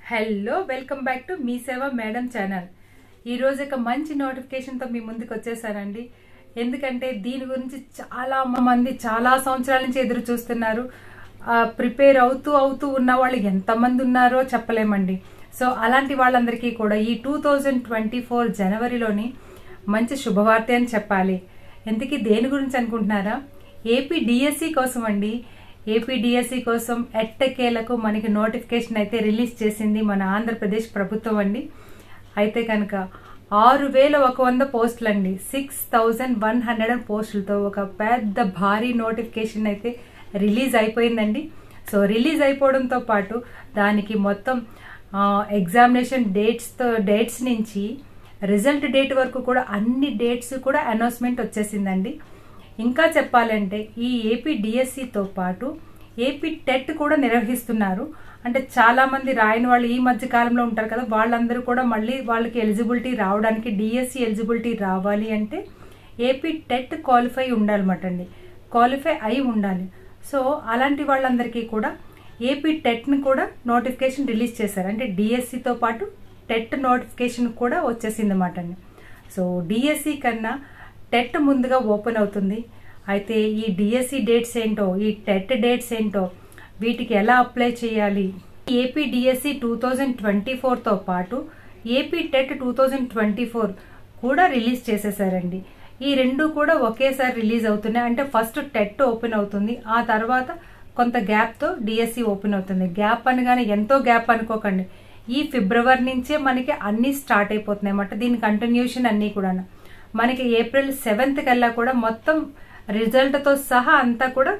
hello welcome back to Mee Seva madam channel ఈరోజు ఒక మంచి నోటిఫికేషన్తో మీ ముందుకు వచ్చేసానండి ఎందుకంటే దీని గురించి చాలా మంది చాలా సంవత్సరాల నుంచి ఎదురు చూస్తున్నారు ప్రిపేర్ అవుతూ అవుతూ ఉన్న వాళ్ళు ఎంతమంది ఉన్నారో చెప్పలేమండి సో అలాంటి వాళ్ళందరికీ కూడా ఈ టూ థౌజండ్ ట్వంటీ ఫోర్ జనవరిలోని మంచి శుభవార్త అని చెప్పాలి ఎందుకు దేని గురించి అనుకుంటున్నారా ఏపీ డిఎస్సి కోసం అండి ఏపీ డిఎస్సి కోసం ఎట్టకేలకు మనకి నోటిఫికేషన్ అయితే రిలీజ్ చేసింది మన ఆంధ్రప్రదేశ్ ప్రభుత్వం అండి అయితే కనుక ఆరు వేల ఒక వంద పోస్టులు అండి సిక్స్ థౌజండ్ వన్ హండ్రెడ్ పోస్టులతో ఒక పెద్ద భారీ నోటిఫికేషన్ అయితే రిలీజ్ అయిపోయిందండి సో రిలీజ్ అయిపోవడంతో పాటు దానికి మొత్తం ఎగ్జామినేషన్ డేట్స్తో డేట్స్ నుంచి రిజల్ట్ డేట్ వరకు కూడా అన్ని డేట్స్ కూడా అనౌన్స్మెంట్ వచ్చేసిందండి ఇంకా చెప్పాలంటే ఈ ఏపీ డిఎస్సితో పాటు ఏపీ టెట్ కూడా నిర్వహిస్తున్నారు అంటే చాలా మంది రాయని వాళ్ళు ఈ మధ్య కాలంలో ఉంటారు కదా వాళ్ళందరూ కూడా మళ్ళీ వాళ్ళకి ఎలిజిబిలిటీ రావడానికి డిఎస్సి ఎలిజిబిలిటీ రావాలి అంటే ఏపీ టెట్ క్వాలిఫై ఉండాలన్నమాట అండి క్వాలిఫై అయి ఉండాలి సో అలాంటి వాళ్ళందరికీ కూడా ఏపీ టెట్ని కూడా నోటిఫికేషన్ రిలీజ్ చేశారు అంటే డిఎస్సితో పాటు టెట్ నోటిఫికేషన్ కూడా వచ్చేసింది అన్నమాట అండి సో డిఎస్సి కన్నా టెట్ ముందుగా ఓపెన్ అవుతుంది అయితే ఈ డిఎస్సి డేట్స్ ఏంటో ఈ టెట్ డేట్స్ ఏంటో వీటికి ఎలా అప్లై చేయాలి AP DSC two thousand twenty ఫోర్తో పాటు AP TET two thousand twenty four కూడా రిలీజ్ చేసేసారండి ఈ రెండు కూడా ఒకేసారి రిలీజ్ అవుతున్నాయి అంటే ఫస్ట్ టెట్ ఓపెన్ అవుతుంది ఆ తర్వాత కొంత గ్యాప్తో డిఎస్సి ఓపెన్ అవుతుంది గ్యాప్ అనగానే ఎంతో గ్యాప్ అనుకోకండి ఈ ఫిబ్రవరి నుంచే మనకి అన్నీ స్టార్ట్ అయిపోతున్నాయి అన్నమాట దీని కంటిన్యూషన్ అన్నీ కూడా మనకి ఏప్రిల్ సెవెంత్ కల్లా కూడా మొత్తం రిజల్ట్తో సహా అంతా కూడా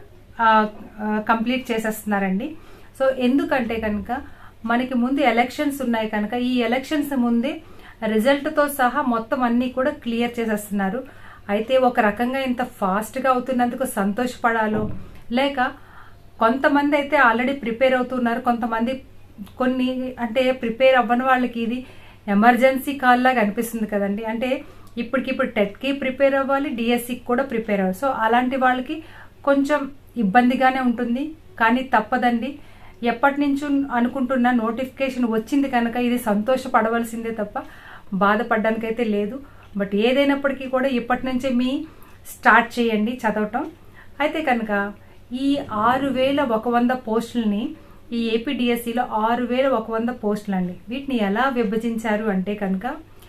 కంప్లీట్ చేసేస్తున్నారండి సో ఎందుకంటే కనుక మనకి ముందు ఎలక్షన్స్ ఉన్నాయి కనుక ఈ ఎలక్షన్స్ ముందే రిజల్ట్తో సహా మొత్తం అన్నీ కూడా క్లియర్ చేసేస్తున్నారు అయితే ఒక రకంగా ఇంత ఫాస్ట్గా అవుతున్నందుకు సంతోషపడాలో లేక కొంతమంది అయితే ఆల్రెడీ ప్రిపేర్ అవుతున్నారు కొంతమంది కొన్ని అంటే ప్రిపేర్ అవ్వని వాళ్ళకి ఇది ఎమర్జెన్సీ కాల్ లాగా అనిపిస్తుంది కదండి అంటే ఇప్పటికిప్పుడు టెట్కి ప్రిపేర్ అవ్వాలి డిఎస్సికి కూడా ప్రిపేర్ అవ్వాలి సో అలాంటి వాళ్ళకి కొంచెం ఇబ్బందిగానే ఉంటుంది కానీ తప్పదండి ఎప్పటి నుంచి అనుకుంటున్న నోటిఫికేషన్ వచ్చింది కనుక ఇది సంతోషపడవలసిందే తప్ప బాధపడడానికైతే లేదు బట్ ఏదైనప్పటికీ కూడా ఇప్పటి నుంచే మీ స్టార్ట్ చేయండి చదవటం అయితే కనుక ఈ ఆరు వేల ఒక వంద పోస్టులని ఈ ఏపీడిఎస్సిలో ఆరు వేల ఒక వంద పోస్టులు అండి వీటిని ఎలా విభజించారు అంటే కనుక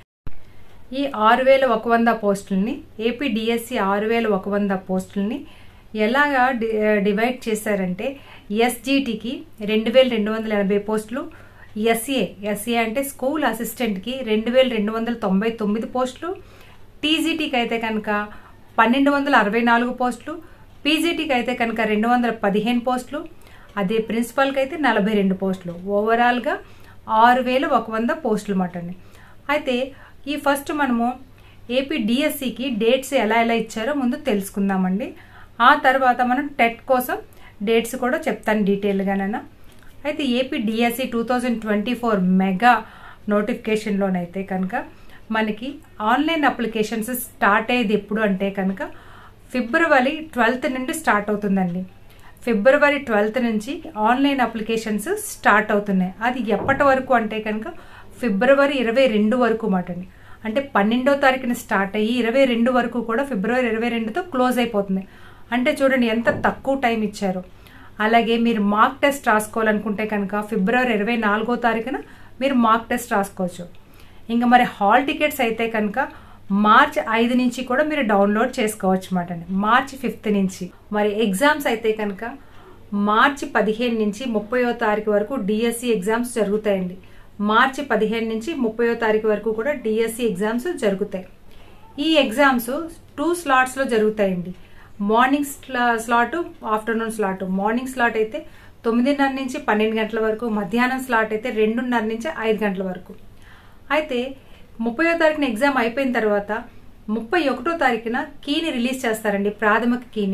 ఈ ఆరు వేల ఒక వంద పోస్టులని ఏపీ డిఎస్సి ఆరు వేల ఒక వంద పోస్టులని ఎలాగా డివైడ్ చేశారంటే ఎస్జిటికి రెండు వేల రెండు వందల ఎనభై పోస్టులు ఎస్ఏ ఎస్ఏ అంటే స్కూల్ అసిస్టెంట్కి రెండు వేల రెండు వందల తొంభై తొమ్మిది పోస్టులు టీజీటీకి అయితే కనుక పన్నెండు వందల అరవై నాలుగు పోస్టులు పీజీటీకి అయితే కనుక రెండు వందల పదిహేను పోస్టులు అదే ప్రిన్సిపల్కి అయితే నలభై రెండు పోస్టులు ఓవరాల్గా ఆరు వేల ఒక వంద పోస్టులు మాట అండి అయితే ఈ ఫస్ట్ మనము ఏపీ డిఎస్సికి డేట్స్ ఎలా ఎలా ఇచ్చారో ముందు తెలుసుకుందామండి ఆ తర్వాత మనం టెట్ కోసం డేట్స్ కూడా చెప్తాను డీటెయిల్గానైనా అయితే AP DSC two thousand twenty four mega నోటిఫికేషన్లోనైతే కనుక మనకి ఆన్లైన్ అప్లికేషన్స్ స్టార్ట్ అయ్యేది ఎప్పుడు అంటే కనుక ఫిబ్రవరి ట్వెల్త్ నుండి స్టార్ట్ అవుతుందండి ఫిబ్రవరి ట్వెల్త్ నుంచి ఆన్లైన్ అప్లికేషన్స్ స్టార్ట్ అవుతున్నాయి అది ఎప్పటి వరకు అంటే కనుక ఫిబ్రవరి ఇరవై రెండు వరకు మాటండి అంటే పన్నెండో తారీఖున స్టార్ట్ అయ్యి ఇరవై రెండు వరకు కూడా ఫిబ్రవరి ఇరవై రెండుతో క్లోజ్ అయిపోతుంది అంటే చూడండి ఎంత తక్కువ టైం ఇచ్చారు అలాగే మీరు మార్క్ టెస్ట్ రాసుకోవాలనుకుంటే కనుక ఫిబ్రవరి ఇరవై నాలుగో తారీఖున మీరు మార్క్ టెస్ట్ రాసుకోవచ్చు ఇంకా మరి హాల్ టికెట్స్ అయితే కనుక మార్చ్ ఐదు నుంచి కూడా మీరు డౌన్లోడ్ చేసుకోవచ్చు అన్నమాట అండి మార్చ్ ఫిఫ్త్ నుంచి మరి ఎగ్జామ్స్ అయితే కనుక మార్చి పదిహేను నుంచి ముప్పయో తారీఖు వరకు డిఎస్సి ఎగ్జామ్స్ జరుగుతాయండి మార్చి పదిహేను నుంచి ముప్పయో తారీఖు వరకు కూడా డిఎస్సి ఎగ్జామ్స్ జరుగుతాయి ఈ ఎగ్జామ్స్ టూ స్లాట్స్లో జరుగుతాయండి morning slot afternoon slot morning slot అయితే తొమ్మిదిన్నర నుంచి పన్నెండు గంటల వరకు మధ్యాహ్నం స్లాట్ అయితే రెండున్నర నుంచి ఐదు గంటల వరకు అయితే ముప్పయో తారీఖున ఎగ్జామ్ అయిపోయిన తర్వాత ముప్పై ఒకటో తారీఖున కీని రిలీజ్ చేస్తారండి ప్రాథమిక కీని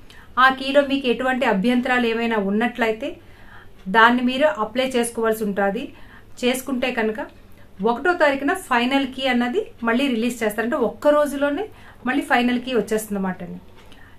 ఆ కీలో మీకు ఎటువంటి అభ్యంతరాలు ఏమైనా ఉన్నట్లయితే దాన్ని మీరు అప్లై చేసుకోవాల్సి ఉంటుంది చేసుకుంటే కనుక ఒకటో తారీఖున ఫైనల్ కీ అన్నది మళ్ళీ రిలీజ్ చేస్తారంటే ఒక్క రోజులోనే మళ్ళీ ఫైనల్ కీ వచ్చేస్తుంది అన్నమాట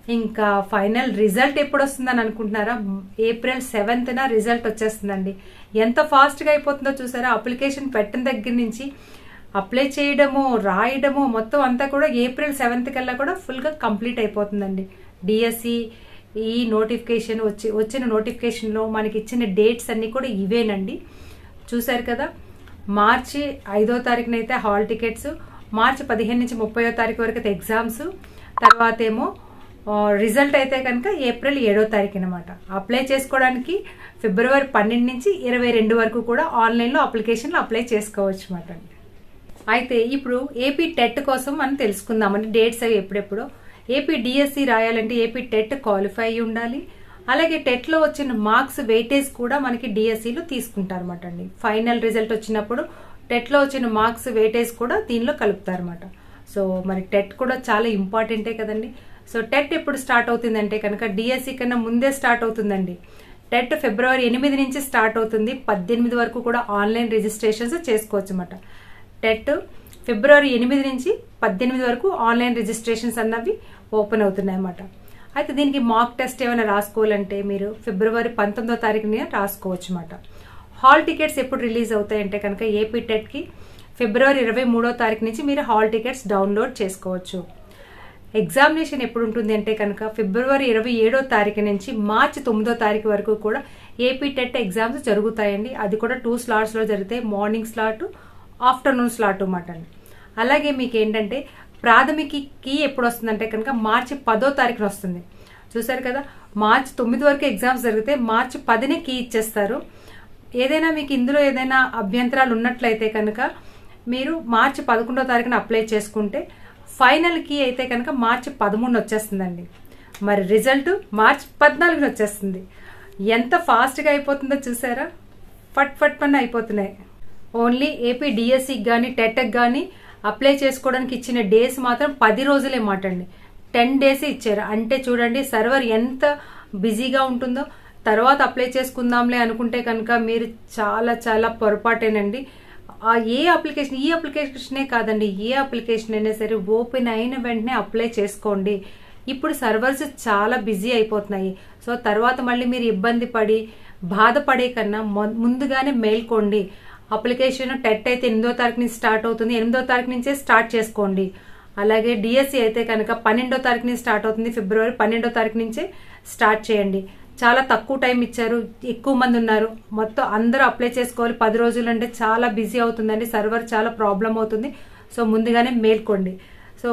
ఇంకా ఫైనల్ రిజల్ట్ ఎప్పుడు వస్తుందని అనుకుంటున్నారా ఏప్రిల్ సెవెంత్న రిజల్ట్ వచ్చేస్తుందండి ఎంత ఫాస్ట్గా అయిపోతుందో చూసారా అప్లికేషన్ పెట్టిన దగ్గర నుంచి అప్లై చేయడము రాయడము మొత్తం అంతా కూడా ఏప్రిల్ సెవెంత్ కల్లా కూడా ఫుల్గా కంప్లీట్ అయిపోతుందండి డిఎస్సి ఈ నోటిఫికేషన్ వచ్చి వచ్చిన నోటిఫికేషన్లో మనకి ఇచ్చిన డేట్స్ అన్నీ కూడా ఇవేనండి చూశారు కదా మార్చి ఐదో తారీఖున అయితే హాల్ టికెట్స్ మార్చి పదిహేను నుంచి ముప్పయో తారీఖు వరకు అయితే ఎగ్జామ్స్ తర్వాత ఏమో రిజల్ట్ అయితే కనుక ఏప్రిల్ ఏడో తారీఖు అనమాట అప్లై చేసుకోవడానికి ఫిబ్రవరి పన్నెండు నుంచి ఇరవై రెండు వరకు కూడా ఆన్లైన్లో అప్లికేషన్లు అప్లై చేసుకోవచ్చు అనమాట అయితే ఇప్పుడు ఏపీ టెట్ కోసం మనం తెలుసుకుందామండి డేట్స్ అవి ఎప్పుడెప్పుడో ఏపీ డిఎస్సి రాయాలంటే ఏపీ టెట్ క్వాలిఫై అయి ఉండాలి అలాగే టెట్లో వచ్చిన మార్క్స్ వెయిటేజ్ కూడా మనకి డిఎస్సిలో తీసుకుంటారు అనమాట అండి ఫైనల్ రిజల్ట్ వచ్చినప్పుడు టెట్లో వచ్చిన మార్క్స్ వెయిటేజ్ కూడా దీనిలో కలుపుతారన్నమాట సో మరి టెట్ కూడా చాలా ఇంపార్టెంటే కదండి సో టెట్ ఎప్పుడు స్టార్ట్ అవుతుందంటే కనుక డిఎస్సి కన్నా ముందే స్టార్ట్ అవుతుందండి టెట్ ఫిబ్రవరి ఎనిమిది నుంచి స్టార్ట్ అవుతుంది పద్దెనిమిది వరకు కూడా ఆన్లైన్ రిజిస్ట్రేషన్స్ చేసుకోవచ్చు అనమాట టెట్ ఫిబ్రవరి ఎనిమిది నుంచి పద్దెనిమిది వరకు ఆన్లైన్ రిజిస్ట్రేషన్స్ అన్నవి ఓపెన్ అవుతున్నాయి అన్నమాట అయితే దీనికి మాక్ టెస్ట్ ఏమైనా రాసుకోవాలంటే మీరు ఫిబ్రవరి పంతొమ్మిదో తారీఖున రాసుకోవచ్చు అనమాట హాల్ టికెట్స్ ఎప్పుడు రిలీజ్ అవుతాయంటే కనుక ఏపీ టెట్కి ఫిబ్రవరి ఇరవై మూడో తారీఖు నుంచి మీరు హాల్ టికెట్స్ డౌన్లోడ్ చేసుకోవచ్చు ఎగ్జామినేషన్ ఎప్పుడు ఉంటుంది అంటే కనుక ఫిబ్రవరి ఇరవై ఏడో తారీఖు నుంచి మార్చి తొమ్మిదో తారీఖు వరకు కూడా ఏపీ టెట్ ఎగ్జామ్స్ జరుగుతాయండి అది కూడా టూ స్లాట్స్లో జరిగితే మార్నింగ్ స్లాట్ ఆఫ్టర్నూన్ స్లాట్ అన్నమాట అండి అలాగే మీకు ఏంటంటే ప్రాథమిక కీ ఎప్పుడు వస్తుందంటే కనుక మార్చి పదో తారీఖున వస్తుంది చూసారు కదా మార్చి తొమ్మిది వరకు ఎగ్జామ్స్ జరిగితే మార్చి పదినే కీ ఇచ్చేస్తారు ఏదైనా మీకు ఇందులో ఏదైనా అభ్యంతరాలు ఉన్నట్లయితే కనుక మీరు మార్చి పదకొండో తారీఖున అప్లై చేసుకుంటే ఫైనల్ కీ అయితే కనుక మార్చి పదమూడున వచ్చేస్తుందండి మరి రిజల్ట్ మార్చి పద్నాలుగున వచ్చేస్తుంది ఎంత ఫాస్ట్గా అయిపోతుందో చూసారా ఫట్ ఫట్ పని అయిపోతున్నాయి ఓన్లీ ఏపీ డిఎస్సికి కానీ టెట్కి కానీ అప్లై చేసుకోవడానికి ఇచ్చిన డేస్ మాత్రం పది రోజులే మాటండి టెన్ డేస్ ఇచ్చారు అంటే చూడండి సర్వర్ ఎంత బిజీగా ఉంటుందో తర్వాత అప్లై చేసుకుందాంలే అనుకుంటే కనుక మీరు చాలా చాలా పొరపాటేనండి ఆ ఏ అప్లికేషన్ ఈ అప్లికేషనే కాదండి ఏ అప్లికేషన్ అయినా సరే ఓపెన్ అయిన వెంటనే అప్లై చేసుకోండి ఇప్పుడు సర్వర్స్ చాలా బిజీ అయిపోతున్నాయి సో తర్వాత మళ్ళీ మీరు ఇబ్బంది పడి బాధపడే కన్నా ముందుగానే మేల్కోండి అప్లికేషన్ టెట్ అయితే ఎనిమిదో తారీఖు నుంచి స్టార్ట్ అవుతుంది ఎనిమిదో తారీఖు నుంచే స్టార్ట్ చేసుకోండి అలాగే డిఎస్సి అయితే కనుక పన్నెండో తారీఖు నుంచి స్టార్ట్ అవుతుంది ఫిబ్రవరి పన్నెండో తారీఖు నుంచే స్టార్ట్ చేయండి చాలా తక్కువ టైం ఇచ్చారు ఎక్కువ మంది ఉన్నారు మొత్తం అందరూ అప్లై చేసుకోవాలి పది రోజులు అంటే చాలా బిజీ అవుతుందండి సర్వర్ చాలా ప్రాబ్లం అవుతుంది సో ముందుగానే మేల్కోండి సో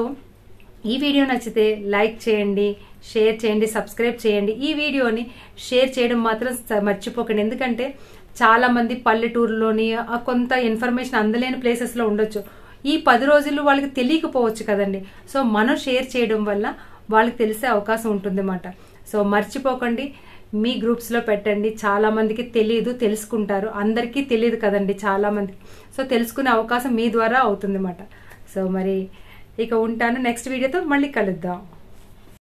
ఈ వీడియో నచ్చితే లైక్ చేయండి షేర్ చేయండి సబ్స్క్రైబ్ చేయండి ఈ వీడియోని షేర్ చేయడం మాత్రం మర్చిపోకండి ఎందుకంటే చాలా మంది పల్లెటూరులోని కొంత ఇన్ఫర్మేషన్ అందలేని ప్లేసెస్లో ఉండొచ్చు ఈ పది రోజులు వాళ్ళకి తెలియకపోవచ్చు కదండి సో మనం షేర్ చేయడం వల్ల వాళ్ళకి తెలిసే అవకాశం ఉంటుందన్నమాట సో మర్చిపోకండి మీ గ్రూప్స్లో పెట్టండి చాలా మందికి తెలియదు తెలుసుకుంటారు అందరికీ తెలియదు కదండి చాలా మందికి సో తెలుసుకునే అవకాశం మీ ద్వారా అవుతుందన్నమాట సో మరి ఇక ఉంటాను నెక్స్ట్ వీడియోతో మళ్ళీ కలుద్దాం